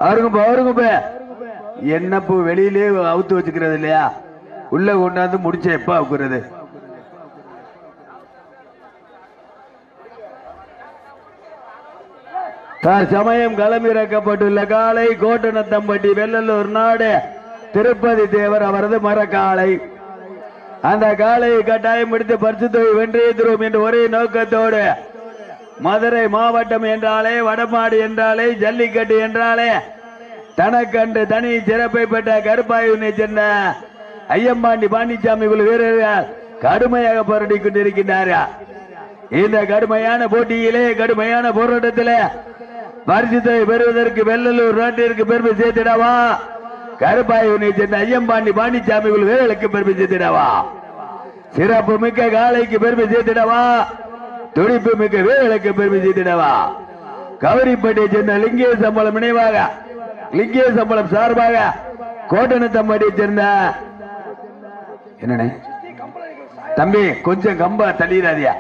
அவருங்க அவருங்க என்ன பூ வெளியிலே அவுத்து வச்சுக்கிறது இல்லையா உள்ள கொண்டாந்து முடிச்ச எப்ப அவுக்குறது தற்சமயம் களமிறக்கப்பட்டுள்ள காலை கோட்டனத்தம்பட்டி வெள்ளலூர் நாடு திருப்பதி தேவர் அவரது மரக்காலை அந்த காலையை கட்டாயம் முடித்து பரிசு தொகை வென்றே தருவோம் என்ற ஒரே நோக்கத்தோடு மதுரை மாவட்டம் என்றாலே வடமாடு என்றாலே ஜல்லிக்கட்டு என்றாலே தனக்கண்டு தனி சிறப்பை பெற்ற கருப்பாயுனை சேர்ந்த ஐயம்பாண்டி பாண்டிச்சாமி குழு வீரர்கள் கடுமையாக போராடி கொண்டிருக்கின்றார்கள் இந்த கடுமையான போட்டியிலே கடுமையான போராட்டத்திலே பரிசுத்தை பெறுவதற்கு வெள்ளலூர் நாட்டிற்கு பெருமை சேர்த்திடவா கருப்பாயுனை சேர்ந்த ஐயம்பாண்டி பாண்டிச்சாமி குழு வீரர்களுக்கு பெருமை சேர்த்திடவா சிறப்பு மிக்க காலைக்கு பெருமை சேர்த்திடவா துடிப்பு மிக்க வீரர்களுக்கு பெருமை சேர்த்திடவா கவரிப்பட்டியை சேர்ந்த லிங்கே சம்பளம் நினைவாக லிங்கே சம்பளம் சார்பாக கோட்டனத்தம்பட்டியை சேர்ந்த என்னண்ணே தம்பி கொஞ்சம் கம்ப தள்ளிடாதியா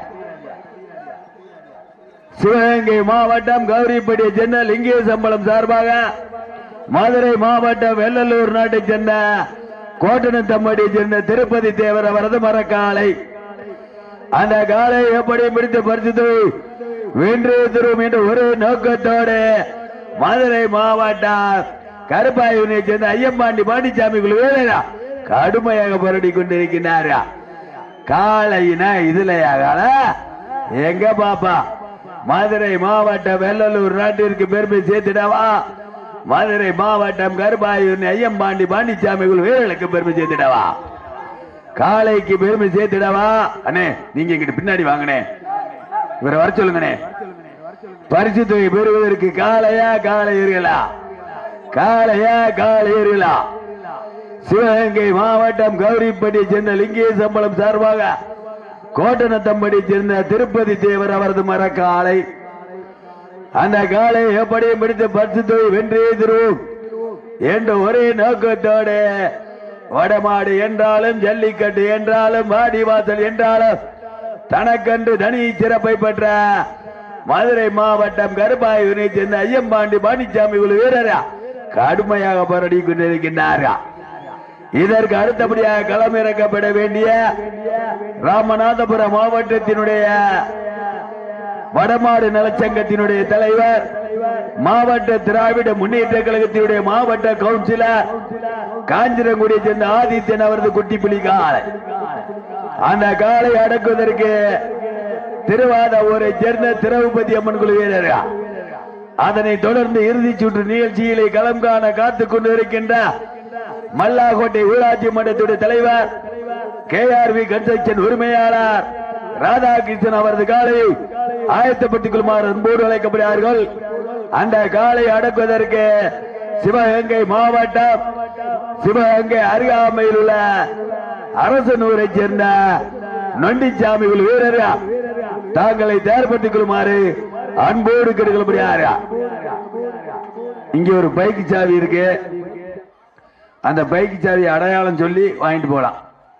சிவகங்கை மாவட்டம் கௌரிப்பட்டியை சேர்ந்த லிங்கே சம்பளம் சார்பாக மதுரை மாவட்டம் வெள்ளலூர் நாட்டைச் சேர்ந்த கோட்டனத்தம்பட்டியை சேர்ந்த திருப்பதி தேவர் அவரது மரக்காலை அந்த காலை எப்படி பிடித்து பறித்து வென்று தரும் என்ற ஒரு நோக்கத்தோடு மதுரை மாவட்டம் கருப்பாயுனை சேர்ந்த ஐயம்பாண்டி பாண்டிச்சாமி குழு வீரரா கடுமையாக போராடி கொண்டிருக்கிறாரா காலையினா இதுலயாக எங்க பாப்பா மதுரை மாவட்டம் வெள்ளலூர் நாட்டிற்கு பெருமை சேர்த்திடவா மதுரை மாவட்டம் கருப்பாயூர் ஐயம்பாண்டி பாண்டிச்சாமி குழு வீரர்களுக்கு பெருமை சேர்த்திடவா காளைக்கு பெருமை சேர்த்திடவா அண்ணே நீங்க இங்கிட்டு பின்னாடி வாங்கண்ணே இவரை வர சொல்லுங்கண்ணே பரிசு தொகை பெறுவதற்கு காளையா காளையர்களா காளையா காளையர்களா சிவகங்கை மாவட்டம் கௌரிப்பட்டி சேர்ந்த லிங்கே சம்பளம் சார்பாக கோட்டனத்தம்படி சேர்ந்த திருப்பதி தேவர் அவரது மரக்காலை அந்த காலை எப்படியும் பிடித்து பரிசு தொகை வென்றே தரும் என்ற ஒரே நோக்கத்தோடு வடமாடு என்றாலும் ஜல்லிக்கட்டு என்றாலும் வாடிவாசல் என்றாலும் தனக்கன்று தனி சிறப்பை பெற்ற மதுரை மாவட்டம் கருப்பாயூரை சேர்ந்த ஐயம்பாண்டி பாண்டிச்சாமி குழு வீரரா கடுமையாக போராடி கொண்டிருக்கின்றார்கள் இதற்கு அடுத்தபடியாக களமிறக்கப்பட வேண்டிய ராமநாதபுரம் மாவட்டத்தினுடைய வடமாடு நலச்சங்கத்தினுடைய தலைவர் மாவட்ட திராவிட முன்னேற்ற கழகத்தினுடைய மாவட்ட கவுன்சிலர் காஞ்சிரங்குடியை சேர்ந்த ஆதித்யன் அவரது குட்டி புலி காலை அந்த காலை அடக்குவதற்கு திருவாதூரை சேர்ந்த திரௌபதி அம்மன் குழு வீரர்கள் அதனை தொடர்ந்து இறுதிச் சுற்று நிகழ்ச்சியிலே களம் காண காத்துக் கொண்டிருக்கின்ற மல்லாக்கோட்டை ஊராட்சி மன்றத்துடைய தலைவர் கே ஆர் வி கன்ஸ்ட்ரக்ஷன் உரிமையாளர் ராதாகிருஷ்ணன் அவரது காலை ஆயத்தப்பட்டுக் கொள்ளுமாறு அன்போடு அழைக்கப்படுகிறார்கள் அந்த காலை அடக்குவதற்கு சிவகங்கை மாவட்டம் சிவகங்கை அருகாமையில் உள்ள அரசனூரை சேர்ந்த நொண்டிச்சாமி குழு வீரர்கள் தாங்களை தயார்படுத்திக் கொள்ளுமாறு அன்போடு கெடுக்கப்படுகிறார்கள் இங்க ஒரு பைக் சாவி இருக்கு அந்த பைக் சாவி அடையாளம் சொல்லி வாங்கிட்டு போலாம்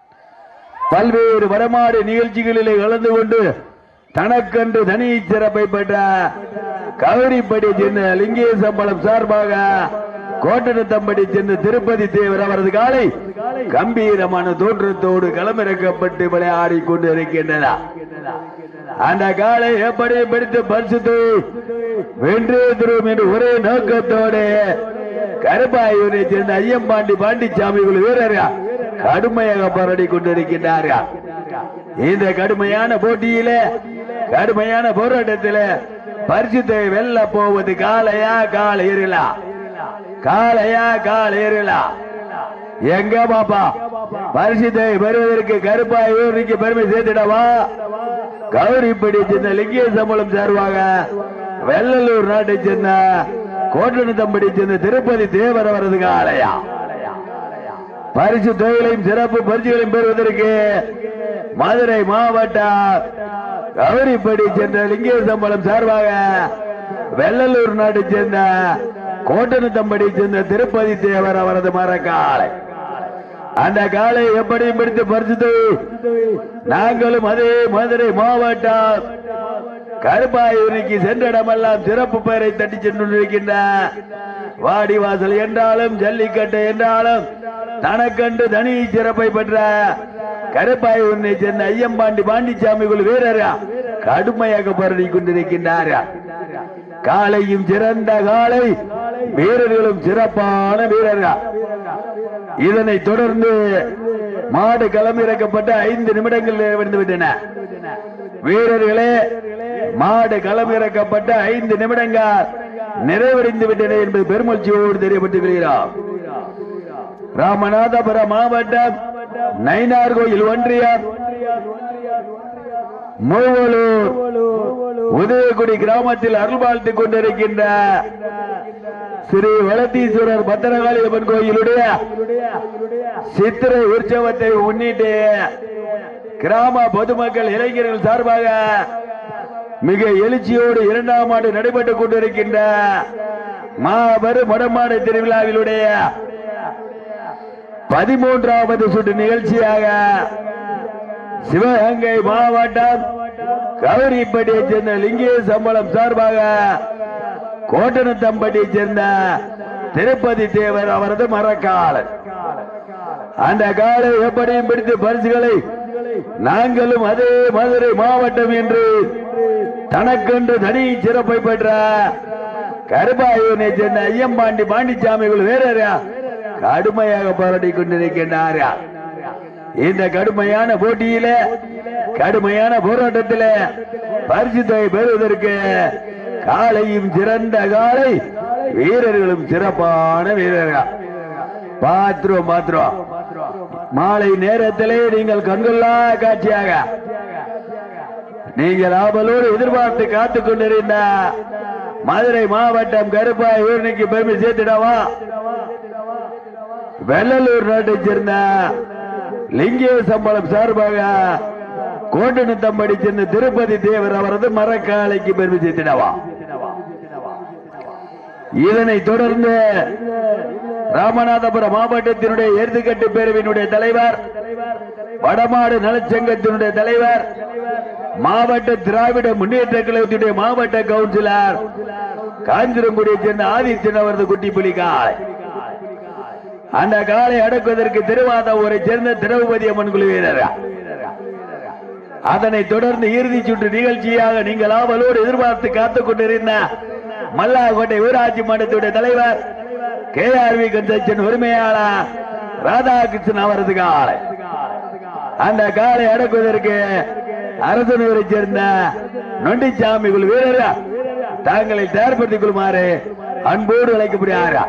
பல்வேறு வடமாடு நிகழ்ச்சிகளிலே கலந்து கொண்டு தனக்கென்று தனி சிறப்பை பெற்ற கவரிப்படி சேர்ந்த லிங்கே சம்பளம் சார்பாக கோட்டனத்தம்படி சேர்ந்த திருப்பதி தேவர் அவரது காலை கம்பீரமான தோற்றத்தோடு களமிறக்கப்பட்டு விளையாடி கொண்டு இருக்கின்றன அந்த காலை எப்படி பிடித்து பரிசுத்து வென்று தரும் என்று ஒரே நோக்கத்தோடு கருப்பாயூரை சேர்ந்த ஐயம்பாண்டி பாண்டிச்சாமி குழு வீரர்கள் கடுமையாக போராடி கொண்டிருக்கின்றார்கள் இந்த கடுமையான போட்டியிலே கடுமையான போராட்டத்திலே பரிசுத்தை வெல்ல போவது காளையா கால ஏறலா காளையா கால ஏறலா எங்க பாப்பா பரிசுத்தை பெறுவதற்கு கருப்பாயூருக்கு பெருமை சேர்த்திடவா கௌரிப்படி சேர்ந்த லிங்கிய சம்பளம் சார்பாக வெள்ளலூர் நாட்டை சேர்ந்த கோட்டனத்தம்படி சேர்ந்த திருப்பதி தேவர் அவரது காளையா பரிசு தொகைகளையும் சிறப்பு பரிசுகளையும் பெறுவதற்கு மதுரை மாவட்டம் கௌரிப்படி சேர்ந்த லிங்கிய சம்பளம் சார்பாக வெள்ளலூர் நாட்டை சேர்ந்த கோட்டனத்தம்படி சேர்ந்த திருப்பதி தேவர் அவரது மரக்காலை அந்த காலை எப்படியும் பிடித்து பரிசு தொகை நாங்களும் அதே மதுரை மாவட்டம் கருப்பாயூரிக்கு சென்ற இடமெல்லாம் சிறப்பு பெயரை தட்டி சென்றிருக்கின்ற வாடிவாசல் என்றாலும் ஜல்லிக்கட்டு என்றாலும் தனக்கண்டு தனி சிறப்பை பெற்ற கருப்பாயூரினை சேர்ந்த ஐயம்பாண்டி பாண்டிச்சாமி குழு வீரர் கடுமையாக போராடி கொண்டிருக்கின்றார் காலையும் சிறந்த காலை வீரர்களும் சிறப்பான வீரர்கள் இதனை தொடர்ந்து மாடு களமிறக்கப்பட்ட ஐந்து நிமிடங்கள் நிறைவடைந்து விட்டன வீரர்களே மாடு களமிறக்கப்பட்ட ஐந்து நிமிடங்கள் நிறைவடைந்து விட்டன என்பது பெருமகிழ்ச்சியோடு தெரியப்பட்டு வருகிறோம் ராமநாதபுரம் மாவட்டம் நயினார் கோயில் ஒன்றியம் மூவலூர் உதயகுடி கிராமத்தில் அருள்வாழ்த்துக் கொண்டிருக்கின்ற ஸ்ரீ வளத்தீஸ்வரர் பத்திரகாளி அம்மன் கோயிலுடைய சித்திரை உற்சவத்தை முன்னிட்டு கிராம பொதுமக்கள் இளைஞர்கள் சார்பாக மிக எழுச்சியோடு இரண்டாம் ஆண்டு நடைபெற்றுக் கொண்டிருக்கின்ற மாபெரும் மடமாடு திருவிழாவிலுடைய பதிமூன்றாவது சுற்று நிகழ்ச்சியாக சிவகங்கை மாவட்டம் கௌரிப்பட்டியைச் சேர்ந்த லிங்கே சம்பளம் சார்பாக கோட்டனத்தம்பட்டியைச் சேர்ந்த திருப்பதி தேவர் அவரது மரக்காலன் அந்த காலை எப்படியும் பிடித்து பரிசுகளை நாங்களும் அதே மதுரை மாவட்டம் என்று தனக்கென்று தனி சிறப்பை பெற்ற கருபாயூனை சேர்ந்த ஐயம்பாண்டி பாண்டிச்சாமிகள் வேற கடுமையாக போராடி கொண்டிருக்கின்றாரா இந்த கடுமையான போட்டியில கடுமையான போராட்டத்தில் பரிசு தொகை பெறுவதற்கு காலையும் சிறந்த காலை வீரர்களும் சிறப்பான வீரர்கள் பாத்திரம் பாத்திரம் மாலை நேரத்திலே நீங்கள் கண்கொள்ளா காட்சியாக நீங்கள் ஆவலோடு எதிர்பார்த்து காத்துக் கொண்டிருந்த மதுரை மாவட்டம் கருப்பாய் ஊர்னிக்கு பெருமை சேர்த்திடவா வெள்ளலூர் நாட்டைச் சேர்ந்த லிங்கே சம்பளம் சார்பாக கோட்டனத்தம்படி சேர்ந்த திருப்பதி தேவர் அவரது மரக்காலைக்கு பெருமை சேர்த்திடவா இதனை தொடர்ந்து ராமநாதபுரம் மாவட்டத்தினுடைய எருதுகட்டு பேரவையினுடைய தலைவர் வடமாடு நலச்சங்கத்தினுடைய தலைவர் மாவட்ட திராவிட முன்னேற்ற கழகத்தினுடைய மாவட்ட கவுன்சிலர் காஞ்சிரங்குடியை சேர்ந்த ஆதித்யன் அவரது குட்டி புலி காலை அந்த காலை அடக்குவதற்கு திருவாதூரை சேர்ந்த திரௌபதி அம்மன் குழு வீரர் அதனை தொடர்ந்து இறுதி சுற்று நிகழ்ச்சியாக நீங்கள் ஆவலோடு எதிர்பார்த்து காத்துக் கொண்டிருந்த மல்லாக்கோட்டை ஊராட்சி மன்றத்துடைய தலைவர் கே ஆர் வி கன்செக்ஷன் உரிமையாளர் ராதாகிருஷ்ணன் அவரது காலை அந்த காலை அடக்குவதற்கு அரசனூரை சேர்ந்த நொண்டிச்சாமி குழு வீரர் தாங்களை தயார்படுத்திக் கொள்ளுமாறு அன்போடு அழைக்கப்படுகிறாரா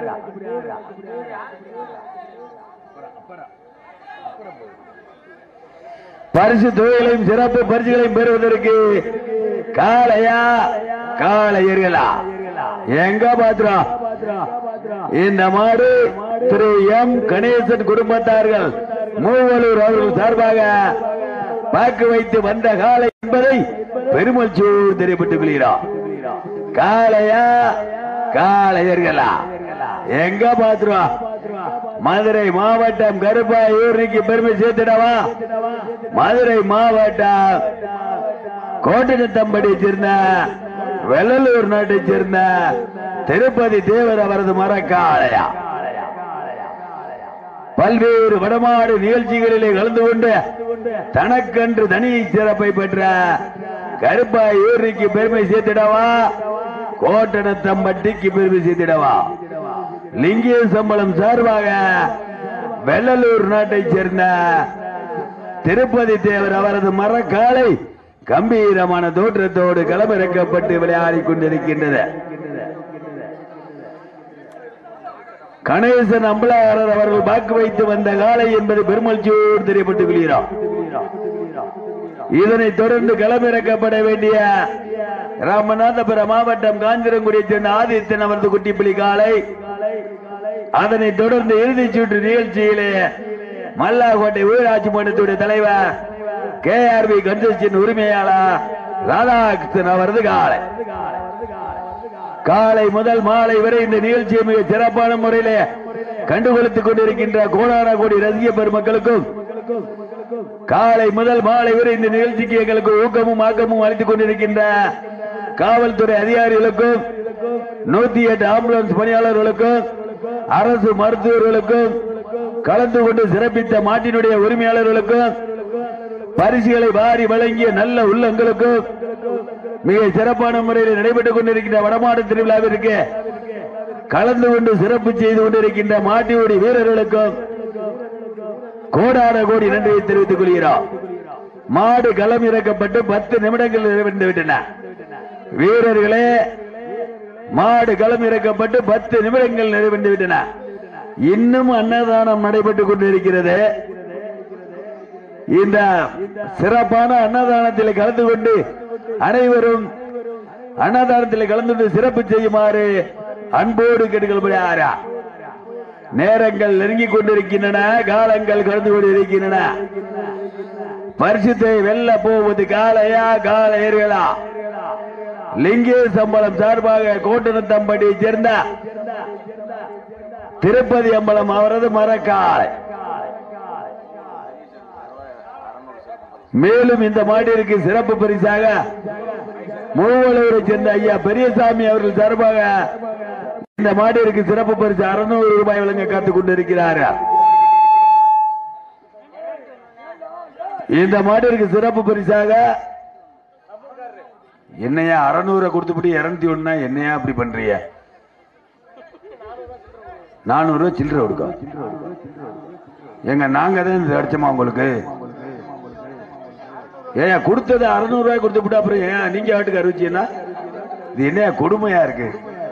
பரிசு தொகைகளையும் சிறப்பு பரிசுகளையும் பெறுவதற்கு காளையா காளையர்களா எங்க பாத்திரம் இந்த மாடு திரு எம் கணேசன் குடும்பத்தார்கள் மூவலூர் அவர்கள் சார்பாக வாக்கு வைத்து வந்த காலை என்பதை பெருமகிழ்ச்சியோடு தெரியப்பட்டுக் கொள்கிறோம் காளையா காளையர்களா எங்க பாத்துருவா மதுரை மாவட்டம் கருப்பாயூருக்கு பெருமை சேர்த்திடவா மதுரை மாவட்டம் கோட்டனத்தம்படி சேர்ந்த வெள்ளலூர் நாட்டை சேர்ந்த திருப்பதி தேவர் அவரது மரக்காளையா பல்வேறு வடமாடு நிகழ்ச்சிகளிலே கலந்து கொண்டு தனக்கன்று தனி சிறப்பை பெற்ற கருப்பாய் ஊருக்கு பெருமை சேர்த்திடவா கோட்டனத்தம்பட்டிக்கு பெருமை சேர்த்திடவா லிங்கிய சம்பளம் சார்பாக வெள்ளலூர் நாட்டைச் சேர்ந்த திருப்பதி தேவர் அவரது மரக்காலை கம்பீரமான தோற்றத்தோடு களமிறக்கப்பட்டு விளையாடிக் கொண்டிருக்கின்றது கணேசன் அம்பலாளர் அவர்கள் வாக்கு வைத்து வந்த காலை என்பது பெருமகிழ்ச்சியோடு தெரியப்பட்டுக் கொள்கிறோம் இதனைத் தொடர்ந்து களமிறக்கப்பட வேண்டிய ராமநாதபுரம் மாவட்டம் காஞ்சிரங்குடியை சேர்ந்த ஆதித்தன் அவரது குட்டிப்புலி காலை அதனைத் தொடர்ந்து இறுதிச் சுற்று நிகழ்ச்சியிலே மல்லாக்கோட்டை ஊராட்சி மன்றத்துடைய தலைவர் கே ஆர் பி கன்ஸ்ட்ரக்ஷன் உரிமையாளர் ராதாகிருஷ்ணன் அவரது காலை காலை முதல் மாலை வரை இந்த நிகழ்ச்சியை மிக சிறப்பான முறையிலே கண்டுகொடுத்துக் கொண்டிருக்கின்ற கோடான கோடி ரசிக பெருமக்களுக்கும் காலை முதல் மாலை வரை இந்த நிகழ்ச்சிக்கு எங்களுக்கு ஊக்கமும் ஆக்கமும் அளித்துக் கொண்டிருக்கின்ற காவல்துறை அதிகாரிகளுக்கும் நூத்தி எட்டு ஆம்புலன்ஸ் பணியாளர்களுக்கும் அரசு மருத்துவர்களுக்கும் கலந்து கொண்டு சிறப்பித்த மாட்டினுடைய உரிமையாளர்களுக்கும் பரிசுகளை வாரி வழங்கிய நல்ல உள்ளங்களுக்கும் மிக சிறப்பான முறையில் நடைபெற்றுக் கொண்டிருக்கின்ற வடமாடு திருவிழாவிற்கு கலந்து கொண்டு சிறப்பு செய்து கொண்டிருக்கின்ற மாட்டியோடி வீரர்களுக்கும் கோடான கோடி நன்றியை தெரிவித்துக் கொள்கிறோம் மாடு களம் இறக்கப்பட்டு பத்து நிமிடங்கள் நிறைவடைந்து விட்டன வீரர்களே மாடு களம் இறக்கப்பட்டு பத்து நிமிடங்கள் நிறைவடைந்து விட்டன இன்னும் அன்னதானம் நடைபெற்றுக் கொண்டிருக்கிறது இந்த சிறப்பான அன்னதானத்தில் கலந்து கொண்டு அனைவரும் அன்னதானத்தில் கலந்து கொண்டு சிறப்பு செய்யுமாறு அன்போடு கேட்டுக்கொள்கிறாரா நேரங்கள் நெருங்கிக் கொண்டிருக்கின்றன காலங்கள் கடந்து கொண்டிருக்கின்றன பரிசுத்தை வெல்ல போவது காலையா காலையர்களா லிங்கே சம்பளம் சார்பாக கோட்டனத்தம்பட்டியை சேர்ந்த திருப்பதி அம்பலம் அவரது மரக்காலை மேலும் இந்த மாட்டிற்கு சிறப்பு பரிசாக மூவலூரை சேர்ந்த ஐயா பெரியசாமி அவர்கள் சார்பாக இந்த மாட்டிற்கு சிறப்பு பரிசு அறுநூறு ரூபாய் வழங்க காத்துக் கொண்டிருக்கிறார்கள் இந்த மாட்டிற்கு சிறப்பு பரிசாக என்னையா அறுநூறு கொடுத்துப்பட்டு இருநூத்தி ஒண்ணா என்னையா அப்படி பண்றீங்க நானூறு ரூபாய் சில்லறை கொடுக்கும் எங்க நாங்க தான் இந்த அடிச்சோமா உங்களுக்கு ஏன் கொடுத்தது அறுநூறு ரூபாய் கொடுத்துட்டு அப்புறம் ஏன் நீங்க ஆட்டுக்கு அறிவிச்சீங்கன்னா இது என்ன கொடுமையா இருக்கு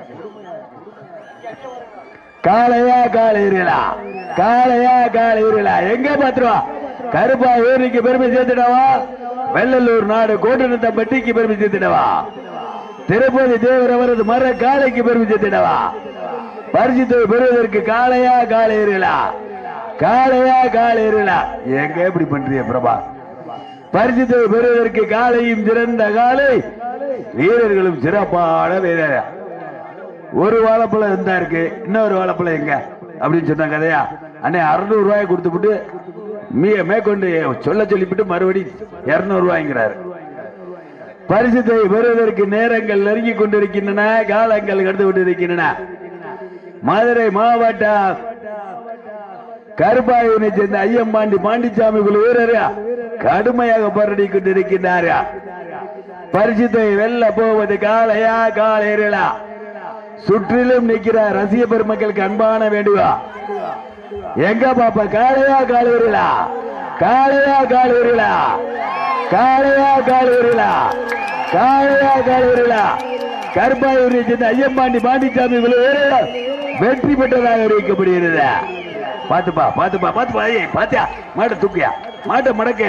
காளையா காலையிறா காளையா காலையிறா எங்க பாத்துருவா கருப்பா ஊருக்கு பெருமை சேர்த்துடவா வெள்ளலூர் நாடு கோட்டனத்தம்பட்டிக்கு பெருமை சேர்த்துடவா திருப்பதி தேவர் அவரது மர காளைக்கு பெருமை சேர்த்துடவா பரிசுத்தை பெறுவதற்கு காளையா காலையிறா காளையா காலையிறா எங்க எப்படி பண்றீங்க பிரபா பரிசுத்தை பெறுவதற்கு காலையும் சிறந்த காலை வீரர்களும் சிறப்பான வீரர் ஒரு வாழைப்பழம் இருந்தா இருக்கு இன்னொரு வாழைப்பழம் எங்க அப்படின்னு சொன்னாங்க கதையா அண்ணே அறுநூறு ரூபாய் கொடுத்துட்டு மீ மேற்கொண்டு சொல்ல சொல்லிவிட்டு மறுபடி இருநூறு ரூபாய்ங்கிறாரு பரிசுத்தை பெறுவதற்கு நேரங்கள் நெருங்கி கொண்டிருக்கின்றன காலங்கள் கடந்து கொண்டிருக்கின்றன மதுரை மாவட்டம் கருப்பாயூனை சேர்ந்த ஐயம்பாண்டி பாண்டிச்சாமி குழு வீரர் கடுமையாக போராடி கொண்டிருக்கின்றார் பரிசுத்தை வெல்ல போவது காளையா காலையர்களா சுற்றிலும் நிற்கிற ரசிக பெருமக்களுக்கு அன்பான வேண்டுவா எங்க பாப்பா காளையா காலையர்களா காளையா காலையர்களா காளையா காலையர்களா காளையா காலையர்களா கருப்பாயூரை சேர்ந்த ஐயம்பாண்டி பாண்டிச்சாமி குழு வீரர் வெற்றி பெற்றதாக அறிவிக்கப்படுகிறது பாத்துப்பா பாத்துப்பா பாத்துப்பா ஏய் பாத்தியா மாட்டை தூக்கியா மாட்டை மடக்க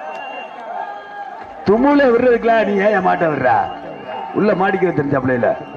தும்முல விடுறதுக்குலாம் நீ ஏன் மாட்டை விடுறா உள்ள மாடிக்கிற தெரிஞ்சாப்ல இல்ல